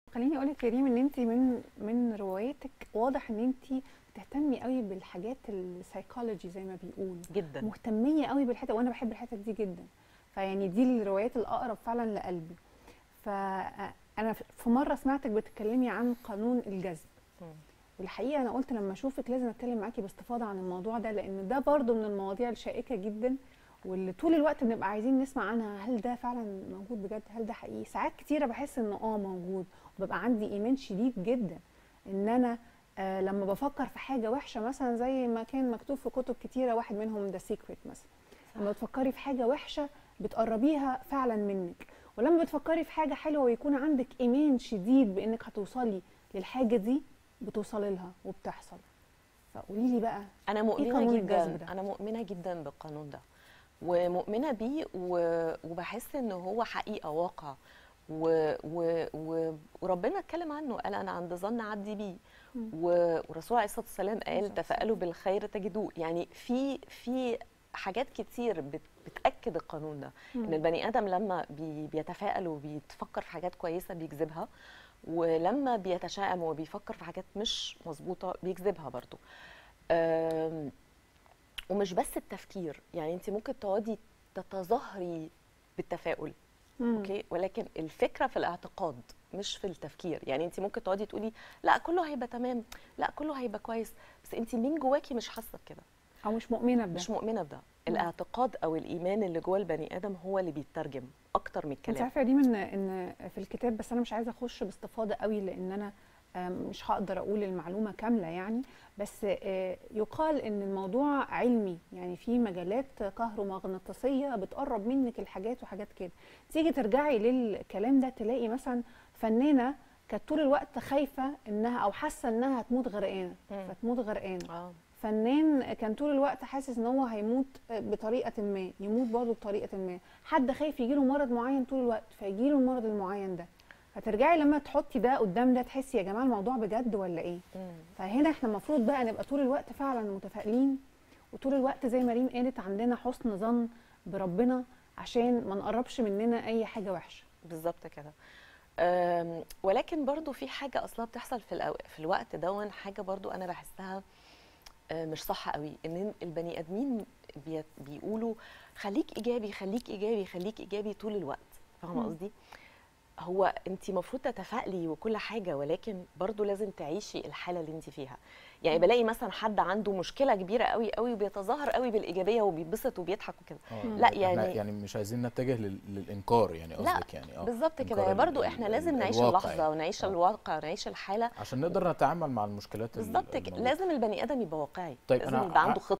خليني اقول لك يا ريم ان انت من من روايتك واضح ان انت بتهتمي قوي بالحاجات السايكولوجي زي ما بيقولوا جدا مهتميه قوي بالحته وانا بحب الحته دي جدا فيعني دي الروايات الاقرب فعلا لقلبي فانا في مره سمعتك بتتكلمي عن قانون الجذب مم. والحقيقه انا قلت لما اشوفك لازم اتكلم معاكي باستفاضه عن الموضوع ده لان ده برضو من المواضيع الشائكه جدا واللي طول الوقت بنبقى عايزين نسمع عنها هل ده فعلا موجود بجد هل ده حقيقي ساعات كتيره بحس انه اه موجود وببقى عندي ايمان شديد جدا ان انا آه لما بفكر في حاجه وحشه مثلا زي ما كان مكتوب في كتب كتيره واحد منهم ذا سيكريت مثلا لما بتفكري في حاجه وحشه بتقربيها فعلا منك ولما بتفكري في حاجه حلوه ويكون عندك ايمان شديد بانك هتوصلي للحاجه دي بتوصلي لها وبتحصل فقولي لي بقى انا قانون مؤمنه الجذب جدا ده؟ انا مؤمنه جدا بالقانون ده ومؤمنه بيه و- وبحس ان هو حقيقه واقع و و و وربنا اتكلم عنه قال انا عند ظن عبدي بيه مم. و- والرسول عليه الصلاه والسلام عليه قال الصلاة تفائلوا بالخير تجدوه يعني في في حاجات كتير بت بتاكد القانون ده ان البني ادم لما بي بيتفائل وبيتفكر في حاجات كويسه بيجذبها ولما بيتشائم وبيفكر في حاجات مش مظبوطه بيجذبها برضو أم، ومش بس التفكير يعني انت ممكن تقعدي تتظاهري بالتفاؤل مم. اوكي ولكن الفكره في الاعتقاد مش في التفكير يعني انت ممكن تقعدي تقولي لا كله هيبقى تمام لا كله هيبقى كويس بس انت من جواكي مش حاسه بكده او مش مؤمنه بده مش مؤمنه بده الاعتقاد او الايمان اللي جوه البني ادم هو اللي بيترجم اكتر من انت الكلام عارفه يا ريم ان ان في الكتاب بس انا مش عايزه اخش باستفاضه قوي لان انا آم، مش هقدر اقول المعلومه كامله يعني بس آه، يقال ان الموضوع علمي يعني في مجالات كهرومغناطيسيه بتقرب منك الحاجات وحاجات كده تيجي ترجعي للكلام ده تلاقي مثلا فنانه كانت طول الوقت خايفه انها او حاسه انها هتموت غرقانه مم. فتموت غرقانه اه فنان كان طول الوقت حاسس ان هو هيموت بطريقه ما يموت برضه بطريقه ما حد خايف يجيله مرض معين طول الوقت فيجيله المرض المعين ده فترجعي لما تحطي ده قدام ده تحسي يا جماعه الموضوع بجد ولا ايه مم. فهنا احنا المفروض بقى نبقى طول الوقت فعلا متفائلين وطول الوقت زي ما ريم قالت عندنا حسن ظن بربنا عشان ما نقربش مننا اي حاجه وحشه بالظبط كده أم، ولكن برضو في حاجه اصلا بتحصل في الأو... في الوقت دون حاجه برضو انا بحسها آه، مش صح قوي ان البني ادمين بي... بيقولوا خليك ايجابي خليك ايجابي خليك ايجابي طول الوقت فاهمه مم. قصدي هو انت المفروض تتفائلي وكل حاجه ولكن برضو لازم تعيشي الحاله اللي انت فيها يعني بلاقي مثلا حد عنده مشكله كبيره قوي قوي وبيتظاهر قوي بالايجابيه وبيتبسط وبيضحك وكده آه، لا إحنا يعني يعني مش عايزين نتجه لل- للانكار يعني لا، قصدك يعني اه بالظبط إنكار كده ال- برضو ال- احنا ال- لازم نعيش الواقع اللحظه يعني. ونعيش آه. الواقع ونعيش الحاله عشان نقدر نتعامل مع المشكلات ال- بالظبط كده الموجودة. لازم البني ادم يبقى واقعي طيب لازم أنا يبقى ع- عنده خطه